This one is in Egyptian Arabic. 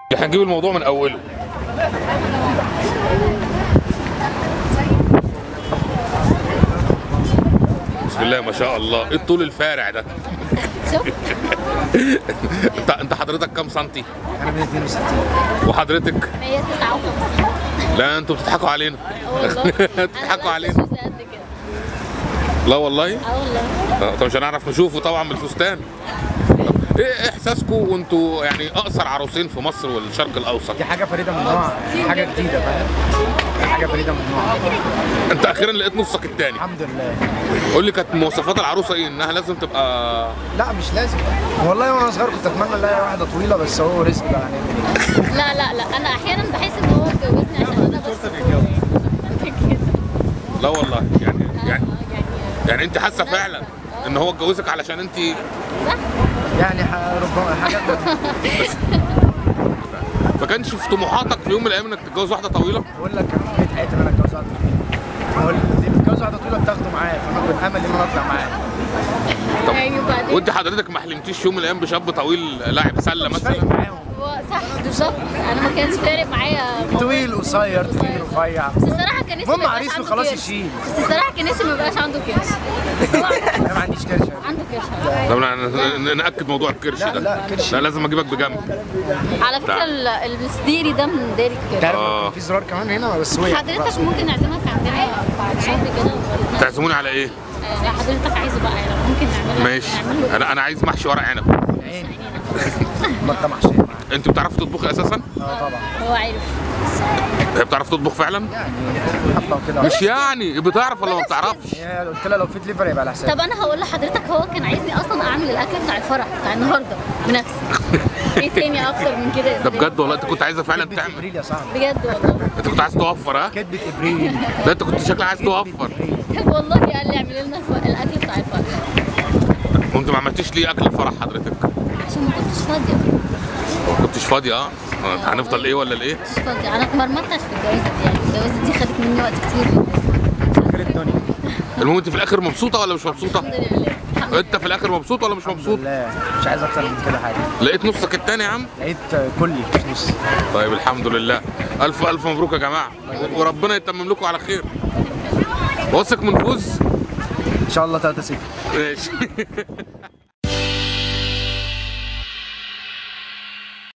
احنا هنجيب الموضوع من اوله بسم الله ما شاء الله ايه الطول الفارع ده شوف انت انت حضرتك كام سنتي انا من 62 وحضرتك 159 لا انتوا بتضحكوا علينا والله بتضحكوا علينا قد كده لا والله اه والله آه، طب مش هنعرف نشوفه طبعا بالفستان طب ايه احساسكم وانتوا يعني اقصر عروسين في مصر والشرق الاوسط دي حاجه فريده من نوعها حاجه جديده فاهم حاجه فريده من نوعها انت اخيرا لقيت نصك التاني الحمد لله قول لي كانت مواصفات العروسه ايه انها لازم تبقى لا مش لازم والله وانا صغير كنت اتمنى الاقي واحده طويله بس هو رزق بقى هنعمل ايه لا لا لا انا احيانا بحس ان هو اتجوزني عشان انا بس كده لا والله يعني يعني يعني يعني انت حاسه فعلا ان هو اتجوزك علشان انت صح يعني ح- ربما حاجات ما كانش في طموحاتك في يوم من الايام انك تتجوز واحده طويله بقول لك كان في بيت حياتي ان انا اتجوز واحده طويله هو اللي بيتجوز واحده طويله بتاخده معايا فانا كنت امل ان انا اطلع معاه طب يعني وبعدين وانت حضرتك ما حلمتيش في يوم من الايام بشاب طويل لاعب سله مش فارق مثلا معاهم هو صح بالظبط انا ما كانش فارق معايا موضوع- طويل قصير طويل رفيع بس الصراحه كان نفسي المهم ما يبقاش عريس عنده وخلاص كرش. يشيل. بس الصراحه كان نفسي ما يبقاش عنده كرش بس هو انا ما عنديش كرش عنده كرش طب ن- ن- ناكد موضوع الكرش لا ده لا كرش لا لازم اجيبك بجنب على فكره ال- السديري ده من داري انت كده عارف آه. كان في زرار كمان هنا بس وقع حضرتك ممكن نعزمك عندنا بعد شهر كده ولا- تعزموني على ايه آه، حضرتك عايزه بقى يعني ممكن نعمله ماشي نعمله انا انا عايز محشي ورق عنب عيني بطه محشيه معاك انت بتعرفي تطبخي اساسا اه طبعا هو عارف هي بتعرف تطبخ فعلا يعني حبه وكده مش يعني بتعرف ولا ما بتعرفش هي قلت لها لو في دليفري يبقى على حسابي طب انا هقول لحضرتك هو كان عايزني اصلا اعمل الاكل بتاع الفرح بتاع النهارده بنفسي ايه تاني اكتر من كده يا ده زلمة؟ بجد والله انت كنت عايزه فعلا كدبة تعمل ابريل يا صاحبي بجد والله انت كنت عايز توفر ها كدبة ابريل ده انت كنت شكلك عايز توفر والله قال لي اعمل لنا الف- الاكل بتاع الفرح وانت ما عملتيش ليه اكل الفرح حضرتك عشان ما كنتش فاضيه ما كنتش فاضيه اه اه، هنفضل ايه ولا الايه مش فاضيه انا اتمرمطتش في الجوازه دي يعني الجوازه دي خدت مني وقت كتير غير الدنيا المهم انت في الاخر مبسوطه ولا مش مبسوطه الحمد لله الحمد انت في الاخر مبسوط ولا مش الحمد مبسوط لله مش عايز اكتر من كده حاجه لقيت نصك التاني يا عم لقيت كلي مش نص طيب الحمد لله الف الف مبروك يا جماعه وربنا يتمم لكم على خير واثق من فوز ان شاء الله 3 0 ماشي